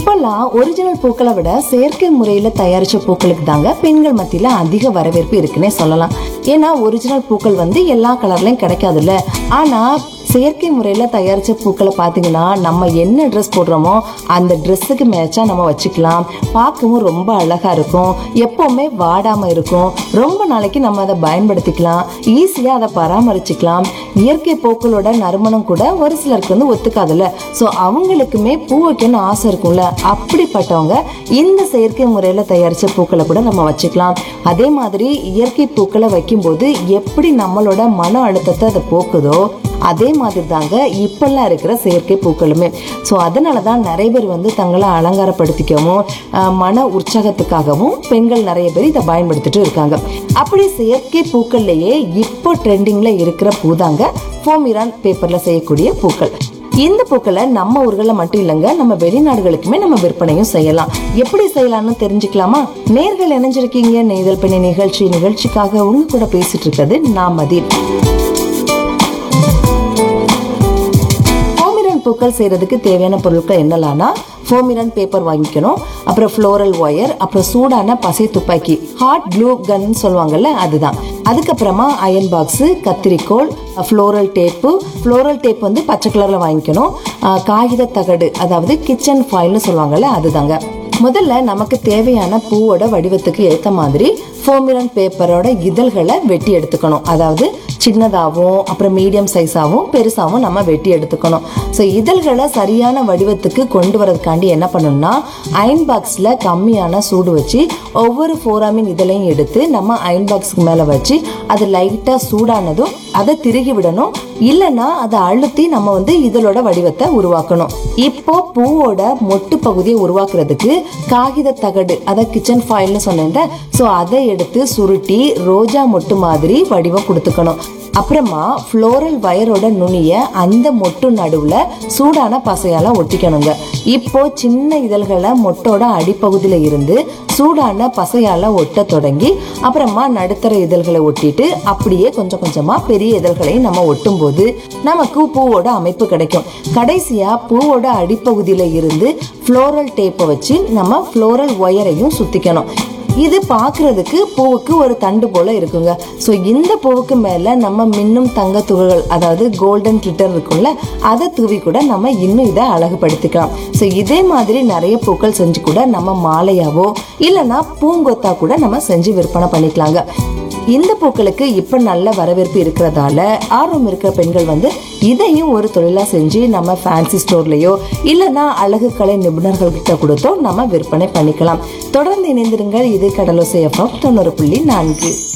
இப்பெல்லாம் ஒரிஜினல் பூக்களை விட செயற்கை முறையில தயாரிச்ச பூக்களுக்கு தாங்க பெண்கள் மத்தியில அதிக வரவேற்பு இருக்குன்னே சொல்லலாம் ஏன்னா ஒரிஜினல் பூக்கள் வந்து எல்லா கலர்லயும் கிடைக்காதுல்ல ஆனா செயற்கை முறையில் தயாரித்த பூக்களை பார்த்தீங்கன்னா நம்ம என்ன ட்ரெஸ் போடுறோமோ அந்த ட்ரெஸ்ஸுக்கு மேட்சாக நம்ம வச்சுக்கலாம் பார்க்கவும் ரொம்ப அழகாக இருக்கும் எப்போவுமே வாடாமல் இருக்கும் ரொம்ப நாளைக்கு நம்ம அதை பயன்படுத்திக்கலாம் ஈஸியாக அதை பராமரிச்சுக்கலாம் இயற்கை பூக்களோட நறுமணம் கூட ஒரு சிலருக்கு வந்து ஒத்துக்காதுல்ல ஸோ அவங்களுக்குமே பூ வைக்கணும்னு ஆசை இருக்கும்ல அப்படிப்பட்டவங்க இந்த செயற்கை முறையில் தயாரித்த பூக்களை கூட நம்ம வச்சுக்கலாம் அதே மாதிரி இயற்கை பூக்களை வைக்கும்போது எப்படி நம்மளோட மன அழுத்தத்தை அதை போக்குதோ அதே மாதிரி தாங்க இப்பெல்லாம் இருக்கிற செயற்கை பூக்களுமே ஸோ அதனால தான் நிறைய பேர் வந்து தங்களை அலங்காரப்படுத்திக்கவும் அஹ், மன உற்சாகத்துக்காகவும் பெண்கள் நிறைய பேர் இதை பயன்படுத்திட்டு இருக்காங்க அப்படி செயற்கை பூக்கள்லேயே இப்போ ட்ரெண்டிங்கில் இருக்கிற பூ தாங்க ஃபோமிரான் பேப்பரில் செய்யக்கூடிய பூக்கள் இந்த பூக்களை நம்ம ஊர்களில் மட்டும் இல்லைங்க நம்ம வெளிநாடுகளுக்குமே நம்ம விற்பனையும் செய்யலாம் எப்படி செய்யலாம்னு தெரிஞ்சுக்கலாமா நேர்கள் இணைஞ்சிருக்கீங்க நெய்தல் பெண்ணை நிகழ்ச்சி நிகழ்ச்சிக்காக உங்க கூட பேசிட்டு இருக்கிறது நான் மதின் ஃபோமிரன் பூக்கள் செய்யறதுக்கு தேவையான பொருட்கள் என்னலாம்னா ஃபோமிரன் பேப்பர் வாங்கிக்கணும் அப்புறம் ஃப்ளோரல் ஒயர் அப்புறம் சூடான பசை துப்பாக்கி ஹாட் க்ளூ கன் சொல்லுவாங்கல்ல அதுதான் அதுக்கப்புறமா அயன் பாக்ஸ் கத்திரிக்கோல் ஃப்ளோரல் டேப்பு ஃப்ளோரல் டேப் வந்து பச்சை கலர்ல வாங்கிக்கணும் அஹ் காகித தகடு அதாவது கிச்சன் ஃபாயில்னு சொல்லுவாங்கல்ல அதுதாங்க முதல்ல நமக்கு தேவையான பூவோட வடிவத்துக்கு ஏற்ற மாதிரி ஃபோமிரன் பேப்பரோட இதழ்களை வெட்டி எடுத்துக்கணும் அதாவது சின்னதாகவும் அப்புறம் மீடியம் சைஸாகவும் பெருசாகவும் நம்ம வெட்டி எடுத்துக்கணும் ஸோ இதழ்களை சரியான வடிவத்துக்கு கொண்டு வரதுக்காண்டி என்ன பண்ணணும்னா அயன் பாக்ஸில் கம்மியான சூடு வச்சு ஒவ்வொரு ஃபோராமின் இதழையும் எடுத்து நம்ம அயன் பாக்ஸ்க்கு மேலே வச்சு அது லைட்டாக சூடானதும் அதை திருகி விடணும் இல்லைன்னா அதை அழுத்தி நம்ம வந்து இதழோட வடிவத்தை உருவாக்கணும் இப்போ பூவோட மொட்டு பகுதியை உருவாக்குறதுக்கு காகித தகடு அதை கிச்சன் ஃபாயில்னு சொன்னேன்ல ஸோ அதை எடுத்து சுருட்டி ரோஜா மொட்டு மாதிரி வடிவம் கொடுத்துக்கணும் அப்புறமா ஃப்ளோரல் வயரோட நுனிய அந்த மொட்டு நடுவுல சூடான பசையால ஒட்டிக்கணுங்க இப்போ சின்ன இதழ்களை மொட்டோட அடிப்பகுதியில இருந்து சூடான பசையால ஒட்ட தொடங்கி அப்புறமா நடுத்தர இதழ்களை ஒட்டிட்டு அப்படியே கொஞ்சம் கொஞ்சமா பெரிய இதழ்களையும் நம்ம ஒட்டும் போது நமக்கு பூவோட அமைப்பு கிடைக்கும் கடைசியா பூவோட அடிப்பகுதியில இருந்து ஃப்ளோரல் டேப்பை வச்சு நம்ம ஃப்ளோரல் ஒயரையும் சுத்திக்கணும் இது பார்க்கிறதுக்கு பூவுக்கு ஒரு தண்டு போல இருக்குங்க ஸோ இந்த பூவுக்கு மேல நம்ம மின்னும் தங்க துகள்கள் அதாவது கோல்டன் glitter இருக்கும்ல அதை தூவி கூட நம்ம இன்னும் இதை அழகுபடுத்திக்கலாம் ஸோ இதே மாதிரி நிறைய பூக்கள் செஞ்சு கூட நம்ம மாலையாவோ இல்லைன்னா பூங்கொத்தா கூட நம்ம செஞ்சு விற்பனை பண்ணிக்கலாங்க இந்த பூக்களுக்கு இப்ப நல்ல வரவேற்பு இருக்கிறதால ஆர்வம் இருக்கிற பெண்கள் வந்து இதையும் ஒரு தொழிலா செஞ்சு நம்ம ஃபேன்சி ஸ்டோர்லயோ இல்லைன்னா அழகு கலை நிபுணர்கள் கிட்ட கொடுத்தோ நம்ம விற்பனை பண்ணிக்கலாம் தொடர்ந்து இணைந்திருங்கள் இது கடலோசை எஃப்எம் தொண்ணூறு புள்ளி நான்கு